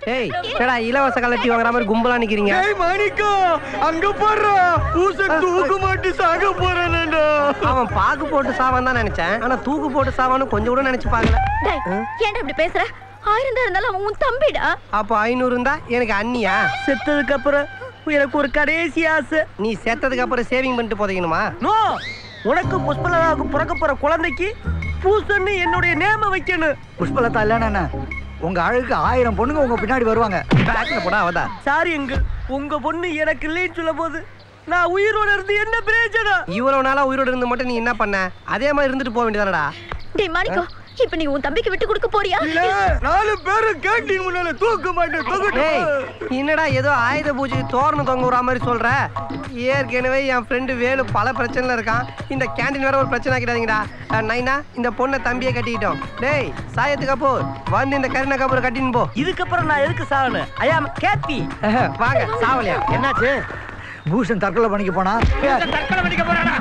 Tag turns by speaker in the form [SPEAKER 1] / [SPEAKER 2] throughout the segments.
[SPEAKER 1] ஏய் என்னடா இலவச கலட்டி வாங்குற மாதிரி கும்பலா நிக்கிறீங்க
[SPEAKER 2] ஏய் மாணிக்கா அங்க போடுறா பூச தூக்கு மாட்டி சாக போறானேடா
[SPEAKER 1] அவன் பாக்கு போட்டு சாவான் தான் நினைச்சேன் ஆனா தூக்கு போட்டு சாவான்னு கொஞ்சம் கூட நினைச்சு பார்க்கல
[SPEAKER 3] டேய் ஏன்டா இப்படி பேசுற ஆயிரம் தான் இருந்தாலும் அவன் உன் தம்பிடா
[SPEAKER 1] அப்போ ஐநூறு இருந்தா எனக்கு அண்ணியா
[SPEAKER 2] செத்ததுக்கு அப்புறம் எனக்கு ஒரு கடைசி ஆசை
[SPEAKER 1] நீ செத்ததுக்கு அப்புறம் சேவிங் பண்ணிட்டு புதைக்கணுமா
[SPEAKER 2] நோ உனக்கு புஷ்பலதாவுக்கு பிறக்க போற குழந்தைக்கு பூசன்னு என்னுடைய நேம வைக்கணும்
[SPEAKER 4] புஷ்பலதா இல்லைன்னா உங்க அழகுக்கு ஆயிரம் பொண்ணுங்க உங்க பின்னாடி வருவாங்க
[SPEAKER 1] பேக்ல போடா அவதா
[SPEAKER 2] சாரி அங்கிள் உங்க பொண்ணு எனக்கு இல்லைன்னு சொல்ல போது நான் உயிரோட இருந்து என்ன பிரயோஜனம்
[SPEAKER 1] இவ்வளவு நாளா உயிரோட இருந்து மட்டும் நீ என்ன பண்ண அதே மாதிரி இருந்துட்டு போக வேண்டியதானடா
[SPEAKER 3] டேய் மாணிக்கம் இப்ப நீ உன் தம்பிக்கு விட்டு கொடுக்க போறியா
[SPEAKER 2] இல்ல நாலு பேரும் கேண்டீன் முன்னால தூக்க மாட்டேன்
[SPEAKER 1] டேய்
[SPEAKER 2] தூக்கட்டும்
[SPEAKER 1] என்னடா ஏதோ ஆயுத பூஜை தோரணம் தொங்க விடுற மாதிரி சொல்ற ஏற்கனவே என் ஃப்ரெண்டு வேலு பல பிரச்சனைல இருக்கான் இந்த கேண்டீன் வேற ஒரு பிரச்சனை ஆக்கிடாதீங்கடா அஹ், நைனா இந்த பொண்ணை தம்பியை கட்டிக்கிட்டோம் டேய் சாயத்து கபூர் வந்து இந்த கருணை கபூர் கட்டின்னு போ
[SPEAKER 2] இதுக்கப்புறம் நான் எதுக்கு சாகணும் ஐ ஆம் கேப்பி
[SPEAKER 1] வாங்க சாவலியா
[SPEAKER 2] என்னாச்சு
[SPEAKER 4] பூஷன் தற்கொலை பண்ணிக்க போனா
[SPEAKER 2] தற்கொலை பண்ணிக்க போறானா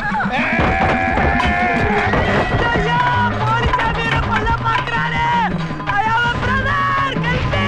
[SPEAKER 2] ஐயா போலீஸ் வீட கொல்ல பாக்குறானே ஐ ஆம் பிரதர்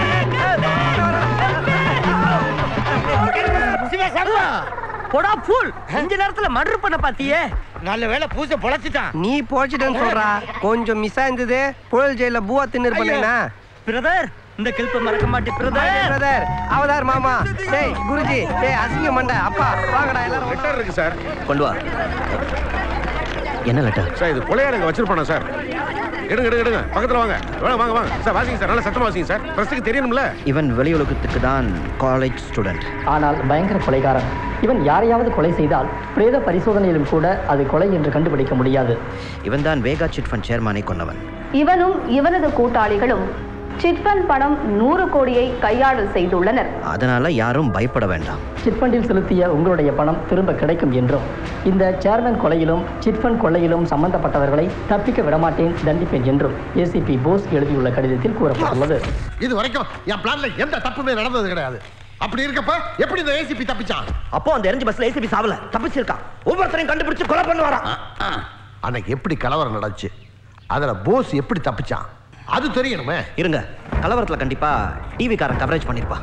[SPEAKER 2] போடா ஃபுல் அஞ்சு நேரத்துல மர்டர் பண்ண பாத்தியே நல்ல வேளை பூசை பொழைச்சிட்டான்
[SPEAKER 1] நீ போச்சுட்டேன்னு சொல்றா கொஞ்சம் மிஸ் ஆயிருந்தது புழல் ஜெயில பூவா தின்னு இருப்பேனா
[SPEAKER 2] பிரதர் இந்த கிளிப்ப மறக்க மாட்டேன் பிரதர்
[SPEAKER 1] பிரதர் அவதார் மாமா டேய் குருஜி டேய் அசிங்க மண்டை அப்பா வாங்கடா எல்லாரும்
[SPEAKER 5] லெட்டர் இருக்கு சார்
[SPEAKER 6] கொண்டு வா என்ன லெட்டர்
[SPEAKER 5] சார் இது கொலையாளங்க வச்சிருப்பானா சார் எடுங்க எடுங்க எடுங்க பக்கத்துல வாங்க வாங்க வாங்க வாங்க சார் வாசிங்க சார் நல்லா சத்தமா வாசிங்க சார் பிரஸ்ட்டுக்கு தெரியணும்ல
[SPEAKER 6] இவன் வெளியுலகத்துக்கு தான் காலேஜ் ஸ்டூடெண்ட்
[SPEAKER 7] ஆனால் பயங்கர கொலைகாரன் இவன் யாரையாவது கொலை செய்தால் பிரேத பரிசோதனையிலும் கூட அது கொலை என்று கண்டுபிடிக்க முடியாது
[SPEAKER 6] இவன் தான் வேகா சிட் ஃபண்ட் சேர்மானை கொன்னவன்
[SPEAKER 8] இவனும் இவனது கூட்டாளிகளும் சிட்பண்ட் பணம் நூறு கோடியை கையாடல் செய்துள்ளனர்
[SPEAKER 6] அதனால யாரும் பயப்பட வேண்டாம்
[SPEAKER 7] சிட்ஃபண்டில் செலுத்திய உங்களுடைய பணம் திரும்ப கிடைக்கும் என்றும் இந்த சேர்மன் கொலையிலும் சிட்ஃபண்ட் கொள்ளையிலும் சம்பந்தப்பட்டவர்களை தப்பிக்க விடமாட்டேன் தண்டிப்பேன் என்றும் ஏசிபி போஸ் எழுதியுள்ள கடிதத்தில் கூறப்பட்டுள்ளது
[SPEAKER 9] இது வரைக்கும் என் பிளான்ல எந்த தப்புமே நடந்தது கிடையாது அப்படி இருக்கப்ப எப்படி இந்த ஏசிபி தப்பிச்சான்
[SPEAKER 6] அப்போ அந்த எரிஞ்சு பஸ்ல ஏசிபி சாவல தப்பிச்சிருக்கான் ஒவ்வொருத்தரையும் கண்டுபிடிச்சு கொலை பண்ணுவாராம்
[SPEAKER 9] அன்னைக்கு எப்படி கலவரம் நடந்துச்சு அதுல போஸ் எப்படி தப்பிச்சான் அது தெரியணுமே
[SPEAKER 6] இருங்க கலவரத்துல கண்டிப்பா டிவி காரன் கவரேஜ் பண்ணிருப்பா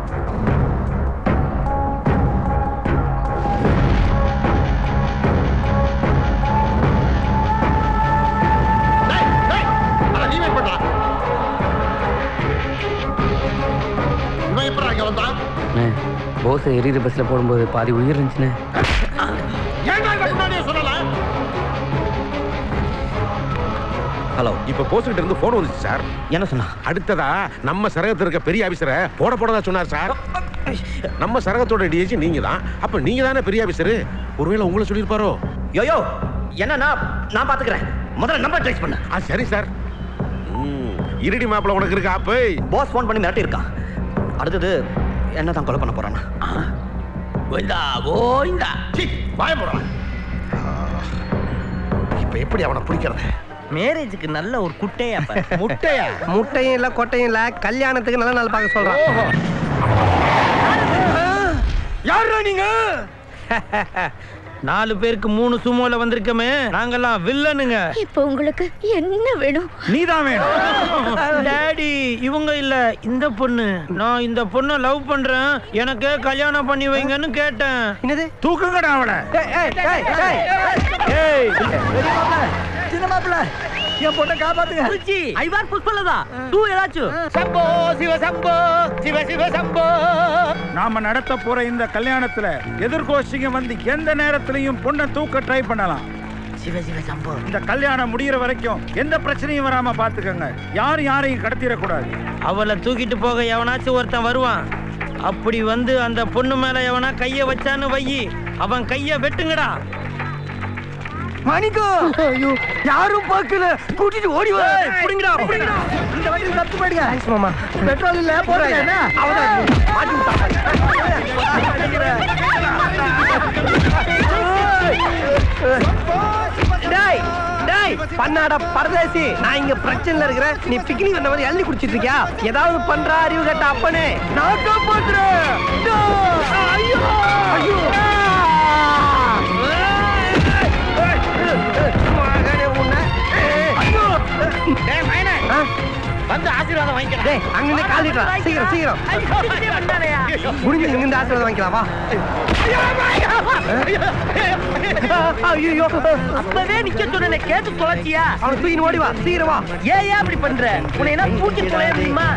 [SPEAKER 9] டேய், டேய், அட நீ wait பண்றா. இவன் எப்படிடா இங்க வந்தான்
[SPEAKER 7] போஸ் எரியிற பஸ்ல போடும்போது பாதி உயிர் இருந்துச்சுன்னு
[SPEAKER 9] ஏன்டா இதை முன்னாடியே சொல்லல
[SPEAKER 6] ஹலோ
[SPEAKER 5] இப்ப போஸ்ட் கிட்ட இருந்து போன் வந்துச்சு சார்
[SPEAKER 6] என்ன சொன்னா
[SPEAKER 5] அடுத்ததா நம்ம சரகத்துல இருக்க பெரிய ஆபீசரை போட போடதா சொன்னார் சார் நம்ம சரகத்தோட டிஎஜி நீங்க தான் அப்ப நீங்க தானே பெரிய ஆபீசர் ஒருவேளை உங்களை சொல்லியிருப்பாரோ
[SPEAKER 6] யோயோ என்னன்னா நான் பாத்துக்கிறேன் முதல்ல நம்பர் ட்ரேஸ் பண்ண
[SPEAKER 5] ஆ சரி சார் ம், இருடி மாப்பிள உனக்கு இருக்கா போய்
[SPEAKER 6] பாஸ் ஃபோன் பண்ணி மிரட்டி இருக்கான் அடுத்தது என்ன தான் கொலை பண்ண போறானா
[SPEAKER 2] கோயிந்தா கோயிந்தா
[SPEAKER 9] சீ, வாய போடுறான் இப்ப எப்படி அவனை பிடிக்கிறது
[SPEAKER 2] மேரேஜுக்கு நல்ல ஒரு குட்டையா பாரு. முட்டையா
[SPEAKER 1] முட்டையும் இல்ல கொட்டையும் இல்ல கல்யாணத்துக்கு நல்ல நாள் பார்க்க சொல்றான்
[SPEAKER 2] யாரா நீங்க நாலு பேருக்கு மூணு சுமோல வந்திருக்கமே நாங்கெல்லாம் வில்லனுங்க
[SPEAKER 3] இப்போ உங்களுக்கு என்ன வேணும்
[SPEAKER 2] நீதான் வேணும் டாடி இவங்க இல்ல இந்த பொண்ணு நான் இந்த பொண்ணை லவ் பண்றேன் எனக்கு கல்யாணம் பண்ணி வைங்கன்னு கேட்டேன்
[SPEAKER 1] என்னது
[SPEAKER 2] தூக்குங்கடா அவளை
[SPEAKER 1] ஏய், ஏய், ஏய், ஏய்.
[SPEAKER 2] ஏய்
[SPEAKER 4] சின்ன மாப்பிள்ள என் பொண்ணை காப்பாத்துங்க
[SPEAKER 2] திருச்சி ஐவார் புஷ்பலதா டூ ஏதாச்சும் சம்போ சிவ சம்போ சிவ சிவ சம்போ
[SPEAKER 10] நாம நடத்த போற இந்த கல்யாணத்துல எதிர்கோஷிங்க வந்து எந்த நேரத்திலையும் பொண்ணை தூக்க ட்ரை பண்ணலாம்
[SPEAKER 2] சிவ சிவ சம்போ
[SPEAKER 10] இந்த கல்யாணம் முடியிற வரைக்கும் எந்த பிரச்சனையும் வராம பாத்துக்கங்க யாரும் யாரையும் கடத்திடக்கூடாது
[SPEAKER 2] அவளை தூக்கிட்டு போக எவனாச்சும் ஒருத்தன் வருவான் அப்படி வந்து அந்த பொண்ணு மேல எவனா கைய வச்சான்னு வையி அவன் கைய வெட்டுங்கடா
[SPEAKER 4] மணிக்கம் ஐயோ யாரும் பார்க்கல கூட்டிட்டு ஓடி வா
[SPEAKER 2] புடிங்கடா புடிங்கடா
[SPEAKER 4] இந்த வண்டியில் தப்பு போயிடுங்க
[SPEAKER 1] தேங்க்ஸ் மாமா
[SPEAKER 4] பெட்ரோல் இல்ல போடுங்க என்ன
[SPEAKER 1] அவதான் மாட்டி டேய் டேய் பண்ணாட பரதேசி நான் இங்க பிரச்சனைல இருக்கிறேன் நீ பிக்னிக் வந்த மாதிரி எழுதி குடிச்சிட்டு இருக்கியா ஏதாவது பண்றா அறிவு கட்ட அப்பனே நான் காப்பாத்துறேன் ஐயோ ஐயோ மகனே உன்னை ஐயோ
[SPEAKER 2] டேய் மைனே
[SPEAKER 1] ஆ?
[SPEAKER 6] வந்து ஆசீர்வாதம் வாங்கிக்கிறேன்
[SPEAKER 1] டேய் அங்கிருந்து கால் நீட்டுடா சீக்கிரம் சீக்கிரம் முடிஞ்சு இங்கிருந்து ஆசீர்வாதம் வாங்கிக்கலாம் வா ஐயோ
[SPEAKER 6] அப்பவே நிக்க சொன்ன கேட்டு தொலைச்சியா
[SPEAKER 1] அவனை தூக்கின்னு ஓடி வா சீக்கிரம் வா
[SPEAKER 6] ஏன் ஏன் அப்படி பண்ற உன்னை என்ன தூக்கி தொலைய முடியுமா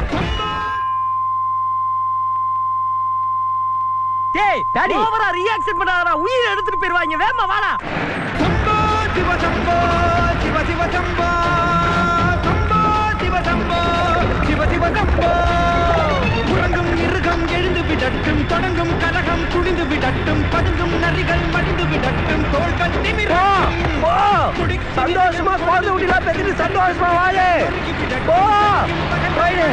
[SPEAKER 6] டேய் டாடி ஓவரா ரியாக்ஷன் பண்ணாதடா உயிர் எடுத்துட்டு போயிருவாங்க வேமா வாடா
[SPEAKER 10] சிவ சம்போ சிவ சிவ சம்போ சம்போ சிவ சம்போ சிவ சிவ சம்போ உறங்கும் மிருகம் எழுந்து விடட்டும் தொடங்கும் கலகம் குடிந்து விடட்டும் பதுங்கும் நரிகள் மடிந்து விடட்டும் தோள்கள் நிமிரும்
[SPEAKER 1] சந்தோஷமா குழந்தை குட்டிலாம் பெற்றுட்டு சந்தோஷமா வாழு போ போயிடு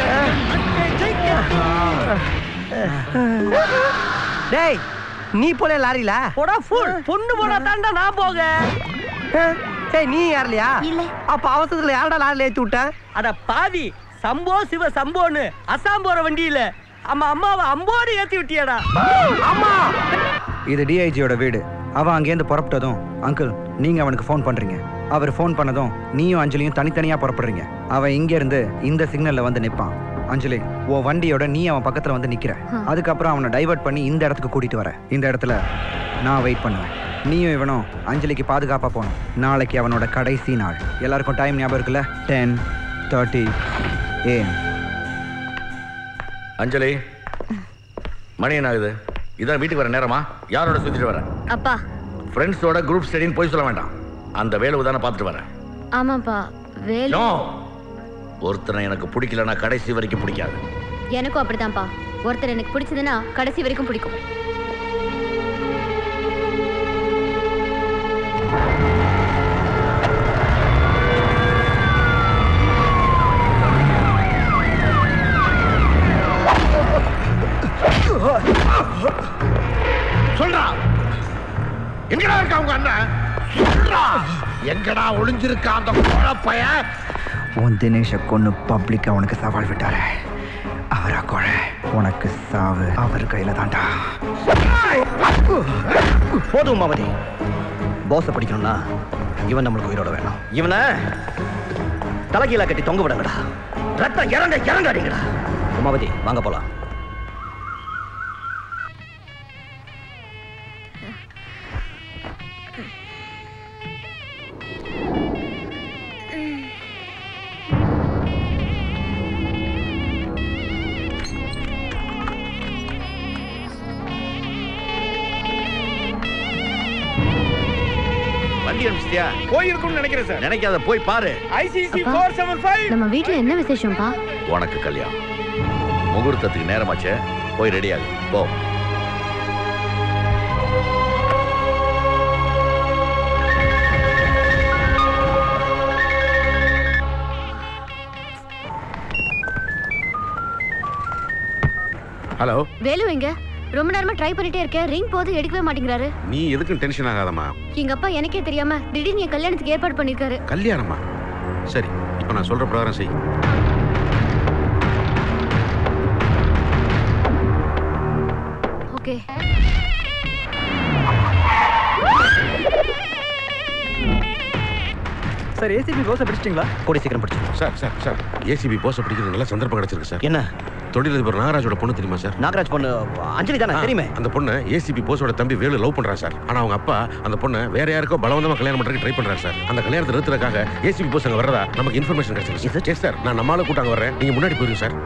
[SPEAKER 1] டேய் நீ போல லாரில
[SPEAKER 6] போடா ஃபுல் பொண்ணு போடா தாண்டா நான் போக
[SPEAKER 1] டேய் நீ யாரலையா
[SPEAKER 3] இல்ல.
[SPEAKER 1] அப்ப அவசரத்துல யாரடா லாரில ஏத்தி விட்ட
[SPEAKER 6] அட பாவி சம்போ சிவ சம்போன்னு அசாம் போற வண்டியில அம்மா அம்மாவை அம்போடு ஏத்தி விட்டியாடா
[SPEAKER 1] அம்மா
[SPEAKER 4] இது டிஐஜியோட வீடு அவன் அங்கேருந்து புறப்பட்டதும் அங்கிள் நீங்க அவனுக்கு ஃபோன் பண்றீங்க அவர் ஃபோன் பண்ணதும் நீயும் அஞ்சலியும் தனித்தனியா புறப்படுறீங்க அவன் இங்க இருந்து இந்த சிக்னல்ல வந்து நிப்பான் அஞ்சலி உன் வண்டியோட நீ அவன் பக்கத்துல வந்து நிக்கிற அதுக்கப்புறம் அவனை டைவர்ட் பண்ணி இந்த இடத்துக்கு கூட்டிட்டு வர இந்த இடத்துல நான் வெயிட் பண்ணுவேன் நீயும் இவனும் அஞ்சலிக்கு பாதுகாப்பா போகணும் நாளைக்கு அவனோட கடைசி நாள் எல்லாருக்கும் டைம் ஞாபகம் இருக்குல்ல டென் தேர்ட்டி ஏஎம்
[SPEAKER 11] அஞ்சலி மணி என்ன ஆகுது இதான் வீட்டுக்கு வர நேரமா யாரோட சுத்திட்டு வர
[SPEAKER 3] அப்பா
[SPEAKER 11] ஃப்ரெண்ட்ஸோட குரூப் ஸ்டடின்னு போய் சொல்ல வேண்டாம் அந்த வேலை தானே பார்த்துட்டு வரேன்
[SPEAKER 3] ஆமாப்பா வேலை
[SPEAKER 11] நோ ஒருத்தனை எனக்கு பிடிக்கலன்னா கடைசி வரைக்கும் பிடிக்காது
[SPEAKER 3] எனக்கும் அப்படிதான்ப்பா ஒருத்தர் எனக்கு பிடிச்சதுன்னா கடைசி வரைக்கும் பிடிக்கும்
[SPEAKER 9] சொல்றா எங்கடா இருக்கா உங்க அண்ணன் சொல்றா எங்கடா ஒளிஞ்சிருக்கா அந்த குழப்பைய
[SPEAKER 4] உன் தினேஷை கொன்னு பப்ளிக் அவனுக்கு சவால் விட்டாரு அவரா கொலை உனக்கு சாவு அவர் கையில தான்டா
[SPEAKER 6] போதும் மாவதி போஸ பிடிக்கணும்னா இவன் நம்மளுக்கு உயிரோட வேணும் இவனை தலைகீழ கட்டி தொங்க விடுங்கடா ரத்தம் இறங்க இறங்காதீங்கடா உமாவதி வாங்க போலாம்
[SPEAKER 11] வண்டி அனுப்பிச்சிட்டியா
[SPEAKER 10] போயிருக்கும்னு நினைக்கிறேன் சார்
[SPEAKER 11] நினைக்காத போய் பாரு
[SPEAKER 10] ஐசிசி
[SPEAKER 3] அப்பா.
[SPEAKER 10] ஃபோர் செவன் ஃபைவ்
[SPEAKER 3] நம்ம வீட்ல என்ன விசேஷம்ப்பா
[SPEAKER 11] உனக்கு கல்யாணம் முகூர்த்தத்துக்கு நேரமாச்சே போய் ரெடி ஆகு போ
[SPEAKER 5] ஹலோ
[SPEAKER 3] வேலு எங்க ரொம்ப நேரமா ட்ரை பண்ணிட்டே இருக்கேன் ரிங் போது எடுக்கவே மாட்டேங்கிறாரு
[SPEAKER 5] நீ எதுக்கும் டென்ஷன் ஆகாதம்மா
[SPEAKER 3] எங்க அப்பா எனக்கே தெரியாம திடீர்னு என் கல்யாணத்துக்கு ஏற்பாடு பண்ணிருக்காரு
[SPEAKER 5] கல்யாணமா சரி இப்போ நான் சொல்ற பிரகாரம் செய்
[SPEAKER 3] ஓகே
[SPEAKER 4] சார் ஏசிபி போஸை பிடிச்சிட்டிங்களா
[SPEAKER 6] கூடி சீக்கிரம் பிடிச்சிருக்கோம்
[SPEAKER 5] சார் சார் சார் ஏசிபி போஸை பிடிக்கிறது நல்ல சந்தர்ப்பம் கிடைச்சிருக்கு சார்
[SPEAKER 6] என்ன
[SPEAKER 5] தொழிலதிபர் நாகராஜோட பொண்ணு தெரியுமா சார்
[SPEAKER 6] நாகராஜ் பொண்ணு அஞ்சலி தானே தெரியுமே
[SPEAKER 5] அந்த பொண்ணு ஏசிபி போஸோட தம்பி வேலு லவ் பண்றா சார் ஆனா அவங்க அப்பா அந்த பொண்ணை வேற யாருக்கோ பலவந்தமா கல்யாணம் பண்றதுக்கு ட்ரை பண்றாரு சார் அந்த கல்யாணத்தை நிறுத்துறதுக்காக ஏசிபி போஸ் அங்க வர்றதா நமக்கு இன்ஃபர்மேஷன் கிடைச்சிருக்கு எஸ் சார் நான் நம்மளால கூட்டாங்க வர்றேன் நீங்க முன்னாடி போயிருங்க சார்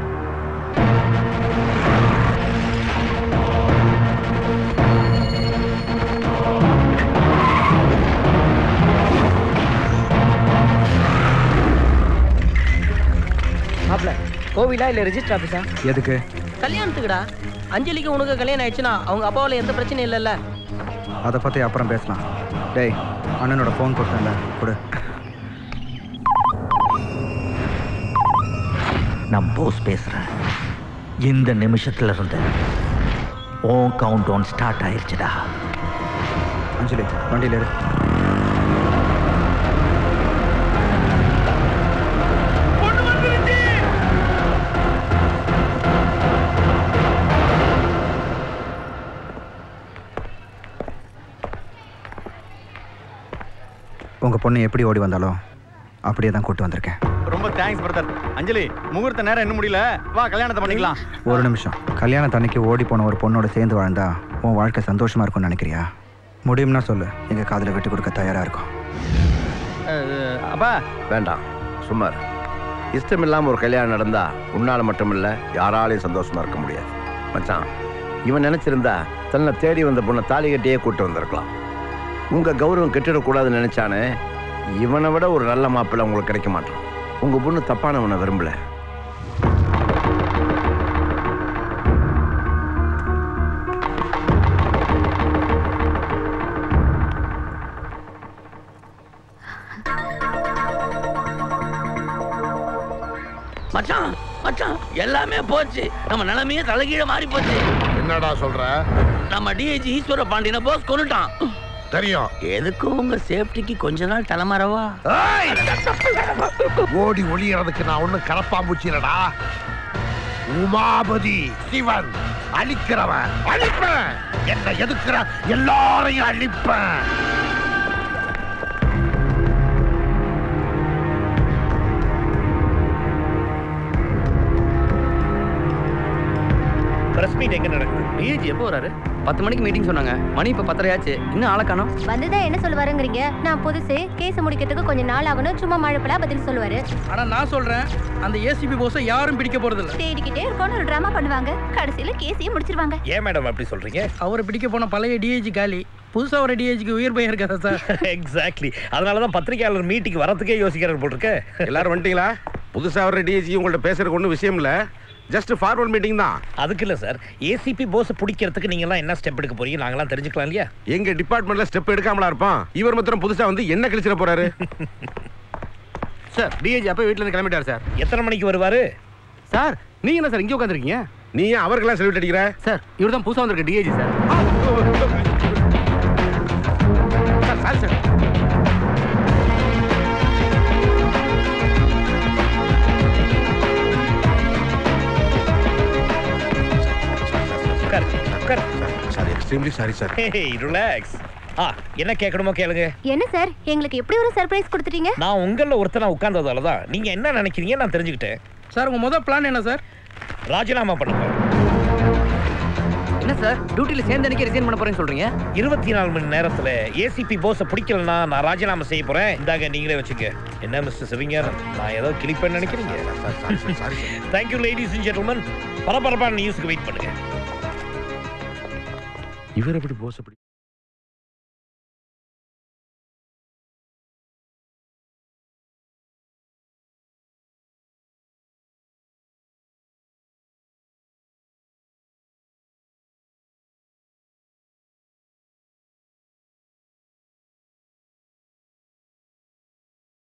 [SPEAKER 6] மாப்ள கோவிலா இல்ல ரெஜிஸ்டர் ஆபீஸா
[SPEAKER 4] எதுக்கு
[SPEAKER 6] கல்யாணத்துக்குடா அஞ்சலிக்கு உனக்கு கல்யாணம் ஆயிடுச்சுன்னா அவங்க அப்பாவில் எந்த பிரச்சனையும் இல்லைல்ல
[SPEAKER 4] அதை பத்தி அப்புறம் பேசலாம் டேய் அண்ணனோட ஃபோன் கொடுத்தேன்ல கொடு
[SPEAKER 12] நான் போஸ் பேசுறேன் இந்த நிமிஷத்துல இருந்து ஓன் கவுண்ட் ஒன் ஸ்டார்ட் ஆயிருச்சுடா
[SPEAKER 4] அஞ்சலி வண்டியில இரு உங்க பொண்ணு எப்படி ஓடி வந்தாலோ அப்படியே தான் கூட்டு வந்திருக்கேன்
[SPEAKER 13] ரொம்ப தேங்க்ஸ் பிரதர் அஞ்சலி முகூர்த்த நேரம் இன்னும் முடியல வா கல்யாணத்தை பண்ணிக்கலாம்
[SPEAKER 4] ஒரு நிமிஷம் கல்யாணத்தன்னைக்கு ஓடி போன ஒரு பொண்ணோட சேர்ந்து வாழ்ந்தா உன் வாழ்க்கை சந்தோஷமா இருக்கும்னு நினைக்கிறியா முடியும்னா சொல்லு எங்க காதுல விட்டு கொடுக்க தயாரா இருக்கும்
[SPEAKER 13] அப்பா
[SPEAKER 9] வேண்டாம் சுமார் இஷ்டம் இல்லாம ஒரு கல்யாணம் நடந்தா உன்னால மட்டும் இல்ல யாராலையும் சந்தோஷமா இருக்க முடியாது மச்சான் இவன் நினைச்சிருந்தா தன்னை தேடி வந்த பொண்ணை தாலி கட்டியே கூட்டு வந்திருக்கலாம் உங்க கௌரவம் கெட்டிடக்கூடாதுன்னு நினைச்சானே இவனை விட ஒரு நல்ல மாப்பிள்ளை உங்களுக்கு கிடைக்க மாட்டான் உங்க பொண்ணு தப்பானவனை விரும்பல
[SPEAKER 12] மச்சான் மச்சான் எல்லாமே போச்சு நம்ம நிலைமையே தலைகீழ மாறி போச்சு
[SPEAKER 9] என்னடா சொல்ற
[SPEAKER 12] நம்ம டிஐஜி ஈஸ்வர பாண்டியனை போஸ் கொண்டுட்டான்
[SPEAKER 9] தெரியும்
[SPEAKER 12] எதுக்கு உங்க சேஃப்டிக்கு கொஞ்ச நாள் தலைமறைவா
[SPEAKER 9] ஓடி ஒளியறதுக்கு நான் ஒண்ணும் கரப்பாம்பூச்சிலடா உமாபதி சிவன் அழிக்கிறவன் அழிப்பேன் என்ன எதுக்குற எல்லாரையும் அழிப்பேன்
[SPEAKER 6] பிரஸ் மீட் எங்க நடக்குது டிஏஜி எப்போ வராரு பத்து மணிக்கு மீட்டிங் சொன்னாங்க மணி இப்ப பத்தரை ஆச்சு இன்னும் ஆளை காணோம்
[SPEAKER 3] வந்துதான் என்ன சொல்லுவாருங்கிறீங்க நான் புதுசு கேஸ் முடிக்கிறதுக்கு கொஞ்சம் நாள் ஆகணும் சும்மா மழைப்பலா பதில் சொல்லுவாரு
[SPEAKER 14] ஆனா நான் சொல்றேன் அந்த ஏசிபி போஸை யாரும் பிடிக்க போறது இல்ல
[SPEAKER 3] தேடிக்கிட்டே இருக்கோம்னு ஒரு டிராமா பண்ணுவாங்க கடைசியில கேஸையும் முடிச்சிருவாங்க
[SPEAKER 14] ஏன் மேடம் அப்படி சொல்றீங்க அவரை பிடிக்க போன பழைய டிஐஜி காலி புதுசா ஒரு டிஐஜிக்கு உயிர் பயம் இருக்காதா சார்
[SPEAKER 15] எக்ஸாக்ட்லி அதனால தான் பத்திரிகையாளர் மீட்டிங் வரதுக்கே யோசிக்கிறார் போல் இருக்கு
[SPEAKER 5] எல்லாரும் வந்துட்டீங்களா புதுசா வர டிஎஸ்சி உங்கள்ட்ட பேசுறதுக்கு ஒன்றும் விஷயம் இல்ல ஜஸ்ட் ஃபார்வல் மீட்டிங் தான்
[SPEAKER 15] அதுக்கு இல்ல சார் ஏசிபி போஸ் பிடிக்கிறதுக்கு நீங்க எல்லாம் என்ன ஸ்டெப் எடுக்க போறீங்க நாங்களாம் தெரிஞ்சுக்கலாம் இல்லையா
[SPEAKER 5] எங்க டிபார்ட்மெண்ட்ல ஸ்டெப் எடுக்காமலா இருப்பான் இவர் மாத்திரம் புதுசா வந்து என்ன கழிச்சிட போறாரு
[SPEAKER 13] சார் டிஏஜி அப்போ வீட்ல இருந்து கிளம்பிட்டார் சார்
[SPEAKER 15] எத்தனை மணிக்கு வருவாரு
[SPEAKER 13] சார் நீங்க என்ன சார் இங்கே உட்காந்துருக்கீங்க
[SPEAKER 5] நீ ஏன் அவருக்கெல்லாம் செல்விட் அடிக்கிற
[SPEAKER 13] சார் இவர் தான் புதுசாக வந்திருக்க DAG sir
[SPEAKER 5] sorry sir sir extremely sorry sir
[SPEAKER 15] relax ஆ என்ன கேட்கணுமோ கேளுங்க
[SPEAKER 3] என்ன சார் எங்களுக்கு எப்படி ஒரு சர்ப்ரைஸ் கொடுத்துட்டீங்க
[SPEAKER 15] நான் உங்கள ஒருத்தனா உட்கார்ந்ததால தான் நீங்க என்ன நினைக்கிறீங்க நான் தெரிஞ்சுக்கிட்டேன்
[SPEAKER 14] சார் உங்க முதல் பிளான் என்ன சார்
[SPEAKER 15] ராஜினாமா பண்ணுங்க
[SPEAKER 6] என்ன சார் டியூட்டில சேர்ந்து அன்னைக்கு ரிசைன் பண்ண போறேன்னு சொல்றீங்க
[SPEAKER 15] இருபத்தி நாலு மணி நேரத்துல ஏசிபி போஸ பிடிக்கலனா நான் ராஜினாமா செய்ய போறேன் இந்தாங்க நீங்களே வச்சுக்க என்ன மிஸ்டர் சிவிங்கர் நான் ஏதோ கிளிப்பேன்னு நினைக்கிறீங்க தேங்க்யூ லேடிஸ் அண்ட் ஜென்டில்மன் பரபரப்பான நியூஸ்க்கு வெயிட் பண்ணுங்க
[SPEAKER 5] இவர் எப்படி போஸ்